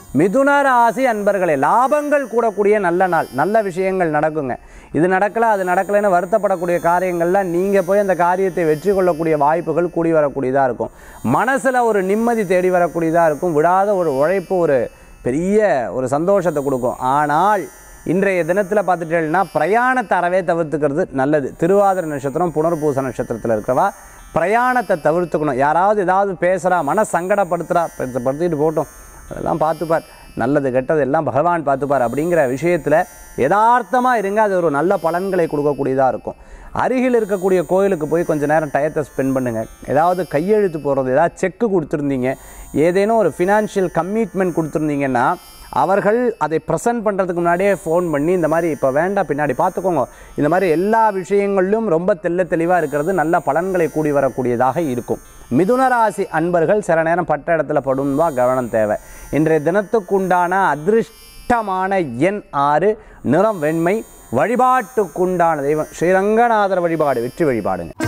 மிதுன ராசி அன்பர்களே லாபங்கள் கூடக்கூடிய நல்ல நாள் நல்ல விஷயங்கள் நடக்குங்க இது நடக்கல அது நடக்கலைன்னு வருத்தப்படக்கூடிய காரியங்கள்லாம் நீங்கள் போய் அந்த காரியத்தை வெற்றி கொள்ளக்கூடிய வாய்ப்புகள் கூடி வரக்கூடியதாக இருக்கும் மனசில் ஒரு நிம்மதி தேடி வரக்கூடியதாக இருக்கும் விடாத ஒரு உழைப்பு ஒரு பெரிய ஒரு சந்தோஷத்தை கொடுக்கும் ஆனால் இன்றைய தினத்தில் பார்த்துட்டேன்னா பிரயாணத்தை அறவே தவிர்த்துக்கிறது நல்லது திருவாதிரை நட்சத்திரம் புனர்பூச நட்சத்திரத்தில் இருக்கிறவா பிரயாணத்தை தவிர்த்துக்கணும் யாராவது ஏதாவது பேசுகிறா மன சங்கடப்படுத்துகிறா படுத்திட்டு போட்டோம் அதெல்லாம் பார்த்துப்பார் நல்லது கெட்டது எல்லாம் பகவான் பார்த்துப்பார் அப்படிங்கிற விஷயத்தில் யதார்த்தமாக இருங்க அது ஒரு நல்ல பலன்களை கொடுக்கக்கூடியதாக இருக்கும் அருகில் இருக்கக்கூடிய கோயிலுக்கு போய் கொஞ்ச நேரம் டயத்தை ஸ்பெண்ட் பண்ணுங்கள் ஏதாவது கையெழுத்து போடுறது ஏதாவது செக்கு கொடுத்துருந்தீங்க ஏதேனும் ஒரு ஃபினான்ஷியல் கமிட்மெண்ட் கொடுத்துருந்தீங்கன்னா அவர்கள் அதை ப்ரெசென்ட் பண்ணுறதுக்கு முன்னாடியே ஃபோன் பண்ணி இந்த மாதிரி இப்போ வேண்டாம் பின்னாடி பார்த்துக்கோங்க இந்த மாதிரி எல்லா விஷயங்களிலும் ரொம்ப தெள்ள தெளிவாக இருக்கிறது நல்ல பலன்களை கூடி வரக்கூடியதாக இருக்கும் மிதுன ராசி அன்பர்கள் சில நேரம் பட்ட இடத்துல படும்பா கவனம் தேவை இன்றைய தினத்துக்குண்டான அதிர்ஷ்டமான எண் ஆறு நிறம் வெண்மை வழிபாட்டுக்குண்டான தெய்வம் ஸ்ரீரங்கநாதர் வழிபாடு வெற்றி வழிபாடுங்க